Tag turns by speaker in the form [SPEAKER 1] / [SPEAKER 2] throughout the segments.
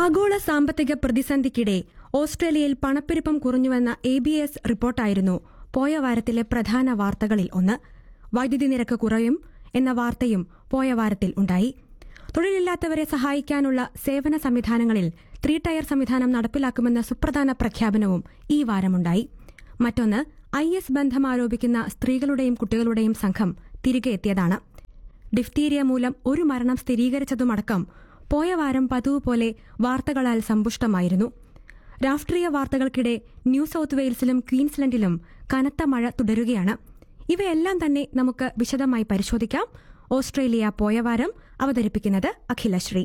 [SPEAKER 1] ആഗോള സാമ്പത്തിക പ്രതിസന്ധിക്കിടെ ഓസ്ട്രേലിയയിൽ പണപ്പെരുപ്പം കുറഞ്ഞുവെന്ന എ ബി എസ് റിപ്പോർട്ടായിരുന്നു പോയ വാരത്തിലെ പ്രധാന വാർത്തകളിൽ ഒന്ന് വൈദ്യുതി നിരക്ക് കുറയും എന്ന വാർത്തയും പോയ വാരത്തിൽ ഉണ്ടായി തൊഴിലില്ലാത്തവരെ സഹായിക്കാനുള്ള സേവന സംവിധാനങ്ങളിൽ ത്രീ ടയർ സംവിധാനം നടപ്പിലാക്കുമെന്ന സുപ്രധാന പ്രഖ്യാപനവും ഈ വാരമുണ്ടായി മറ്റൊന്ന് ഐ എസ് ബന്ധം ആരോപിക്കുന്ന സ്ത്രീകളുടെയും കുട്ടികളുടെയും സംഘം തിരികെ എത്തിയതാണ് ഡിഫ്തീരിയ മൂലം ഒരു മരണം സ്ഥിരീകരിച്ചതുമടക്കം പോയ വാരം പതിവ് പോലെ വാർത്തകളാൽ സമ്പുഷ്ടമായിരുന്നു രാഷ്ട്രീയ വാർത്തകൾക്കിടെ ന്യൂ സൌത്ത് വെയിൽസിലും ക്വീൻസ്ലൻഡിലും കനത്ത മഴ തുടരുകയാണ് ഇവയെല്ലാം തന്നെ നമുക്ക് വിശദമായി പരിശോധിക്കാം ഓസ്ട്രേലിയ പോയ വാരം അവതരിപ്പിക്കുന്നത് അഖിലശ്രീ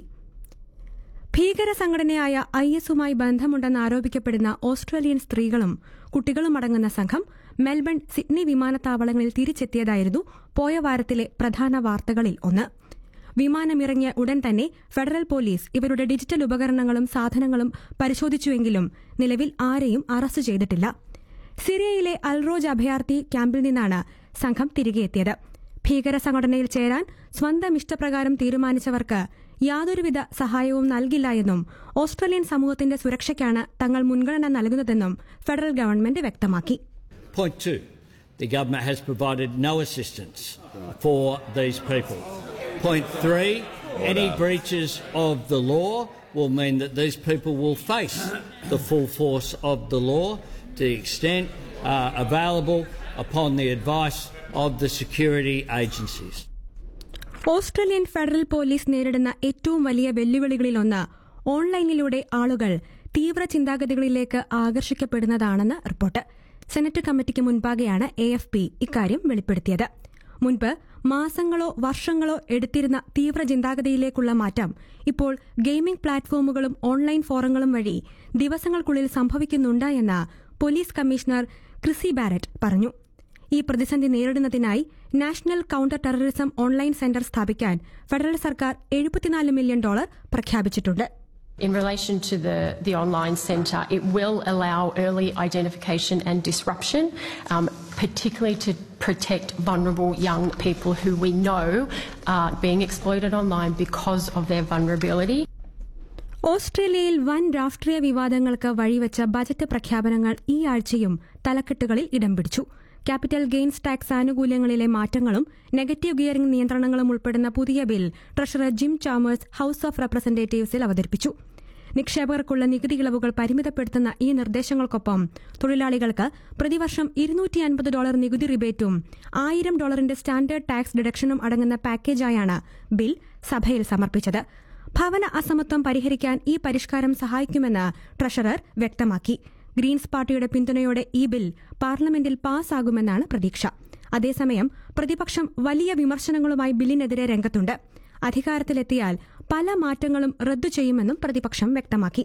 [SPEAKER 1] ഭീകര സംഘടനയായ ഐ എസുമായി ബന്ധമുണ്ടെന്ന് ആരോപിക്കപ്പെടുന്ന ഓസ്ട്രേലിയൻ സ്ത്രീകളും കുട്ടികളും അടങ്ങുന്ന സംഘം മെൽബൺ സിഡ്നി വിമാനത്താവളങ്ങളിൽ തിരിച്ചെത്തിയതായിരുന്നു പോയ വാരത്തിലെ പ്രധാന വാർത്തകളിൽ ഒന്ന് വിമാനമിറങ്ങിയ ഉടൻ തന്നെ ഫെഡറൽ പോലീസ് ഇവരുടെ ഡിജിറ്റൽ ഉപകരണങ്ങളും സാധനങ്ങളും പരിശോധിച്ചുവെങ്കിലും നിലവിൽ ആരെയും അറസ്റ്റ് ചെയ്തിട്ടില്ല സിറിയയിലെ അൽറോജ് അഭയാർത്ഥി ക്യാമ്പിൽ നിന്നാണ് സംഘം തിരികെ എത്തിയത് ഭീകര സംഘടനയിൽ ചേരാൻ സ്വന്തം ഇഷ്ടപ്രകാരം തീരുമാനിച്ചവർക്ക് യാതൊരുവിധ സഹായവും നൽകില്ല എന്നും ഓസ്ട്രേലിയൻ സമൂഹത്തിന്റെ സുരക്ഷയ്ക്കാണ് തങ്ങൾ മുൻഗണന നൽകുന്നതെന്നും ഫെഡറൽ ഗവൺമെന്റ് വ്യക്തമാക്കി
[SPEAKER 2] Point two, the government has provided no assistance for these people. Point three, any breaches of the law will mean that these people will face the full force of the law to the extent uh, available upon the advice of the security agencies.
[SPEAKER 1] Australian federal police നേരിടുന്ന ഏറ്റവും വലിയ വെല്ലുവിളികളിലൊന്ന് ഓൺലൈനിലൂടെ ആളുകൾ തീവ്ര ചിന്താഗതികളിലേക്ക് ആകർഷിക്കപ്പെടുന്നതാണെന്ന് report senate കമ്മിറ്റിക്ക് മുൻപാകെയാണ് A F P ഇക്കാര്യം വെളിപ്പെടുത്തിയത് മുൻപ് മാസങ്ങളോ വർഷങ്ങളോ എടുത്തിരുന്ന തീവ്ര ചിന്താഗതിയിലേക്കുള്ള മാറ്റം ഇപ്പോൾ ഗെയിമിംഗ് പ്ലാറ്റ്ഫോമുകളും ഓൺലൈൻ ഫോറങ്ങളും വഴി ദിവസങ്ങൾക്കുള്ളിൽ സംഭവിക്കുന്നുണ്ട് എന്ന് പോലീസ് കമ്മീഷണർ ക്രിസി ബാരറ്റ് പറഞ്ഞു ഈ പ്രതിസന്ധി നേരിടുന്നതിനായി national counter terrorism online centre സ്ഥാപിക്കാൻ ഫെഡറൽ സർക്കാർ എഴുപത്തിനാല് മില്യൺ ഡോളർ പ്രഖ്യാപിച്ചിട്ടുണ്ട്
[SPEAKER 3] In relation to the, the online centre, it will allow early identification and disruption, um, particularly to protect vulnerable young people who we know are being exploited online because of their vulnerability.
[SPEAKER 1] ഓസ്ട്രേലിയയിൽ വൻ രാഷ്ട്രീയ വിവാദങ്ങൾക്ക് വഴിവെച്ച budget പ്രഖ്യാപനങ്ങൾ ഈ ആഴ്ചയും തലക്കെട്ടുകളിൽ ഇടം പിടിച്ചു capital gains tax ആനുകൂല്യങ്ങളിലെ മാറ്റങ്ങളും നെഗറ്റീവ് ഗിയറിംഗ് നിയന്ത്രണങ്ങളും ഉൾപ്പെടുന്ന പുതിയ bill treasurer Jim Chalmers house of റെപ്രസെന്റേറ്റീവ്സിൽ അവതരിപ്പിച്ചു നിക്ഷേപകർക്കുള്ള നികുതി ഇളവുകൾ പരിമിതപ്പെടുത്തുന്ന ഈ നിർദ്ദേശങ്ങൾക്കൊപ്പം തൊഴിലാളികൾക്ക് പ്രതിവർഷം ഇരുന്നൂറ്റി അൻപത് ഡോളർ നികുതി റിബേറ്റും ആയിരം ഡോളറിന്റെ സ്റ്റാൻഡേർഡ് ടാക്സ് ഡിഡക്ഷനും അടങ്ങുന്ന പാക്കേജായാണ് ബിൽ സഭയിൽ സമർപ്പിച്ചത് ഭവന അസമത്വം പരിഹരിക്കാൻ ഈ പരിഷ്കാരം സഹായിക്കുമെന്ന് ട്രഷറർ വ്യക്തമാക്കി ഗ്രീൻസ് പാർട്ടിയുടെ പിന്തുണയോടെ ഈ ബിൽ പാർലമെന്റിൽ പാസ്സാകുമെന്നാണ് പ്രതീക്ഷ അതേസമയം പ്രതിപക്ഷം വലിയ വിമർശനങ്ങളുമായി ബില്ലിനെതിരെ രംഗത്തുണ്ട് അധികാരത്തിലെത്തിയാൽ പല മാറ്റങ്ങളും റദ്ദു ചെയ്യുമെന്നും പ്രതിപക്ഷം വ്യക്തമാക്കി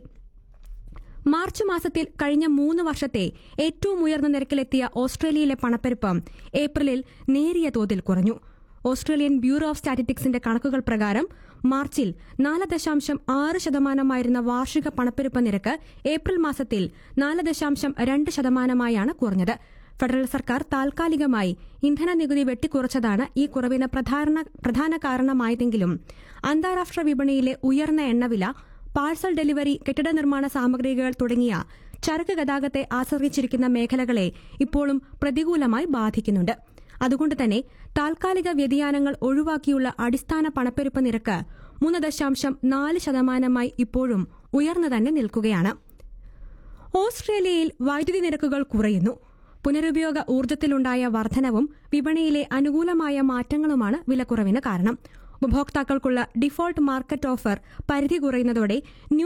[SPEAKER 1] മാർച്ച് മാസത്തിൽ കഴിഞ്ഞ മൂന്ന് വർഷത്തെ ഏറ്റവും ഉയർന്ന നിരക്കിലെത്തിയ ഓസ്ട്രേലിയയിലെ പണപ്പെരുപ്പം ഏപ്രിലിൽ നേരിയ തോതിൽ കുറഞ്ഞു ഓസ്ട്രേലിയൻ ബ്യൂറോ ഓഫ് സ്റ്റാറ്റിസ്റ്റിക്സിന്റെ കണക്കുകൾ പ്രകാരം മാർച്ചിൽ നാല് ദശാംശം ആറ് ശതമാനമായിരുന്ന വാർഷിക പണപ്പെരുപ്പ നിരക്ക് ഏപ്രിൽ മാസത്തിൽ നാല് ദശാംശം രണ്ട് ശതമാനമായാണ് കുറഞ്ഞത് ഫെഡറൽ സർക്കാർ താൽക്കാലികമായി ഇന്ധന നികുതി വെട്ടിക്കുറച്ചതാണ് ഈ കുറവിന് പ്രധാന പ്രധാന കാരണമായതെങ്കിലും അന്താരാഷ്ട്ര വിപണിയിലെ ഉയർന്ന എണ്ണവില പാഴ്സൽ ഡെലിവറി കെട്ടിട നിർമ്മാണ സാമഗ്രികൾ തുടങ്ങിയ ചരക്ക് ഗതാഗത്തെ ആശ്രയിച്ചിരിക്കുന്ന മേഖലകളെ ഇപ്പോഴും പ്രതികൂലമായി ബാധിക്കുന്നുണ്ട് അതുകൊണ്ട് തന്നെ താൽക്കാലിക വ്യതിയാനങ്ങൾ ഒഴിവാക്കിയുള്ള അടിസ്ഥാന പണപ്പെരുപ്പ നിരക്ക് മൂന്ന് ദശാംശം നാല് ശതമാനമായി ഇപ്പോഴും ഉയർന്നു തന്നെ നിൽക്കുകയാണ് ഓസ്ട്രേലിയയിൽ വൈദ്യുതി നിരക്കുകൾ കുറയുന്നു പുനരുപയോഗ ഊർജ്ജത്തിലുണ്ടായ വർധനവും വിപണിയിലെ അനുകൂലമായ മാറ്റങ്ങളുമാണ് വിലക്കുറവിന് കാരണം ഉപഭോക്താക്കൾക്കുള്ള ഡിഫോൾട്ട് മാർക്കറ്റ് ഓഫർ പരിധി കുറയുന്നതോടെ ന്യൂ